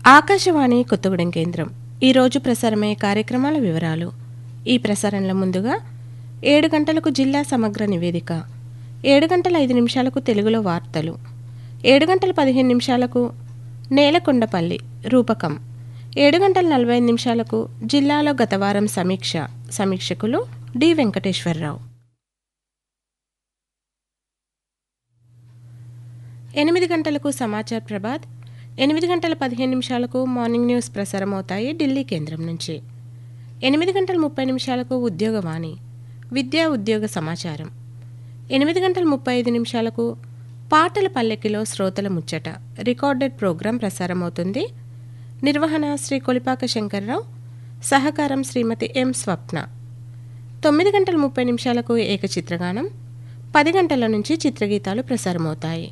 ఆకాశవాణి కొత్తగూడెం కేంద్రం ఈరోజు ప్రసారమయ్యే కార్యక్రమాల వివరాలు ఈ ప్రసారంలో ముందుగా ఏడు గంటలకు జిల్లా సమగ్ర నివేదిక ఏడు గంటల ఐదు నిమిషాలకు తెలుగులో వార్తలు ఏడు గంటల పదిహేను నిమిషాలకు నేలకొండపల్లి రూపకం ఏడు గంటల నలభై ఐదు నిమిషాలకు జిల్లాలో గత వారం సమీక్ష సమీక్షకులు డి వెంకటేశ్వరరావు ఎనిమిది గంటలకు సమాచార్ ప్రభాత్ ఎనిమిది గంటల పదిహేను నిమిషాలకు మార్నింగ్ న్యూస్ ప్రసారం అవుతాయి ఢిల్లీ కేంద్రం నుంచి ఎనిమిది గంటల ముప్పై నిమిషాలకు ఉద్యోగవాణి విద్యా ఉద్యోగ సమాచారం ఎనిమిది గంటల ముప్పై ఐదు నిమిషాలకు పాటల పల్లెకిలో శ్రోతల ముచ్చట రికార్డెడ్ ప్రోగ్రాం ప్రసారం అవుతుంది నిర్వహణ శ్రీ కొలిపాక శంకర్రావు సహకారం శ్రీమతి ఎం స్వప్న తొమ్మిది గంటల ముప్పై నిమిషాలకు ఏకచిత్రగానం పది గంటల నుంచి చిత్రగీతాలు ప్రసారమవుతాయి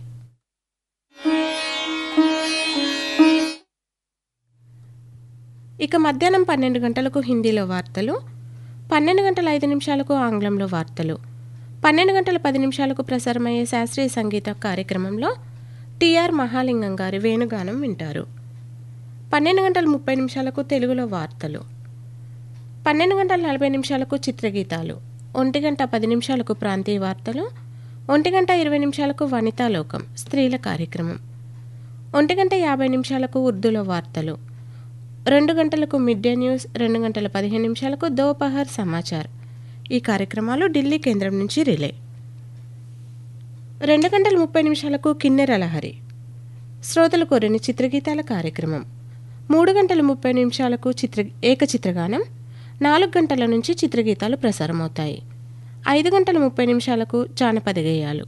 ఇక మధ్యాహ్నం పన్నెండు గంటలకు హిందీలో వార్తలు పన్నెండు గంటల ఐదు నిమిషాలకు ఆంగ్లంలో వార్తలు పన్నెండు గంటల పది నిమిషాలకు ప్రసారమయ్యే శాస్త్రీయ సంగీత కార్యక్రమంలో టిఆర్ మహాలింగం గారి వేణుగానం వింటారు పన్నెండు గంటల ముప్పై నిమిషాలకు తెలుగులో వార్తలు పన్నెండు గంటల నలభై నిమిషాలకు చిత్రగీతాలు ఒంటి గంట పది నిమిషాలకు ప్రాంతీయ వార్తలు ఒంటి గంట ఇరవై నిమిషాలకు వనితాలోకం స్త్రీల కార్యక్రమం ఒంటి గంట యాభై నిమిషాలకు ఉర్దూలో వార్తలు రెండు గంటలకు మిడ్ డే న్యూస్ రెండు గంటల పదిహేను నిమిషాలకు దోపహర్ సమాచార్ ఈ కార్యక్రమాలు ఢిల్లీ కేంద్రం నుంచి రిలే రెండు గంటల ముప్పై నిమిషాలకు కిన్నెర లహరి శ్రోతలు కోరిన చిత్రగీతాల కార్యక్రమం మూడు గంటల ముప్పై నిమిషాలకు చిత్ర ఏకచిత్రగానం నాలుగు గంటల నుంచి చిత్రగీతాలు ప్రసారమవుతాయి ఐదు గంటల ముప్పై నిమిషాలకు జానపద గేయాలు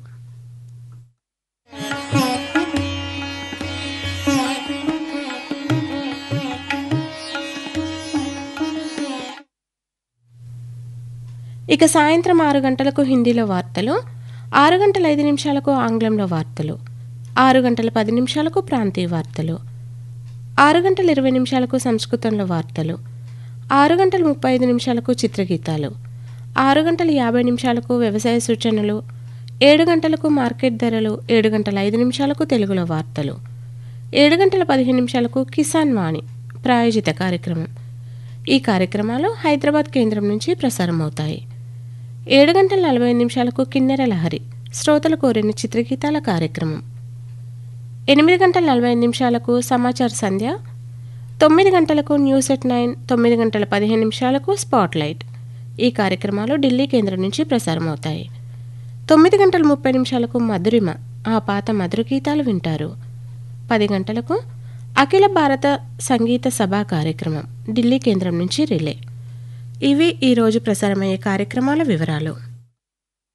ఇక సాయంత్రం ఆరు గంటలకు హిందీలో వార్తలు ఆరు గంటల ఐదు నిమిషాలకు ఆంగ్లంలో వార్తలు ఆరు గంటల పది నిమిషాలకు ప్రాంతీయ వార్తలు ఆరు గంటల ఇరవై నిమిషాలకు సంస్కృతంలో వార్తలు ఆరు గంటల ముప్పై ఐదు నిమిషాలకు చిత్రగీతాలు ఆరు గంటల యాభై నిమిషాలకు వ్యవసాయ సూచనలు ఏడు గంటలకు మార్కెట్ ధరలు ఏడు గంటల ఐదు నిమిషాలకు తెలుగులో వార్తలు ఏడు గంటల పదిహేను నిమిషాలకు కిసాన్ వాణి ప్రాయోజిత కార్యక్రమం ఈ కార్యక్రమాలు హైదరాబాద్ కేంద్రం నుంచి ప్రసారం అవుతాయి ఏడు గంటల నలభై ఐదు నిమిషాలకు కిన్నెర లహరి శ్రోతలు కోరిన చిత్రగీతాల కార్యక్రమం ఎనిమిది గంటల నలభై ఐదు నిమిషాలకు సమాచార సంధ్య తొమ్మిది గంటలకు న్యూస్ ఎట్ నైన్ తొమ్మిది గంటల పదిహేను నిమిషాలకు స్పాట్ లైట్ ఈ కార్యక్రమాలు ఢిల్లీ కేంద్రం నుంచి ప్రసారం అవుతాయి తొమ్మిది గంటల ముప్పై నిమిషాలకు మధురిమ ఆ పాత మధుర గీతాలు వింటారు పది గంటలకు అఖిల భారత సంగీత సభా కార్యక్రమం ఢిల్లీ కేంద్రం నుంచి రిలే ఇవి ఈరోజు ప్రసారమయ్యే కార్యక్రమాల వివరాలు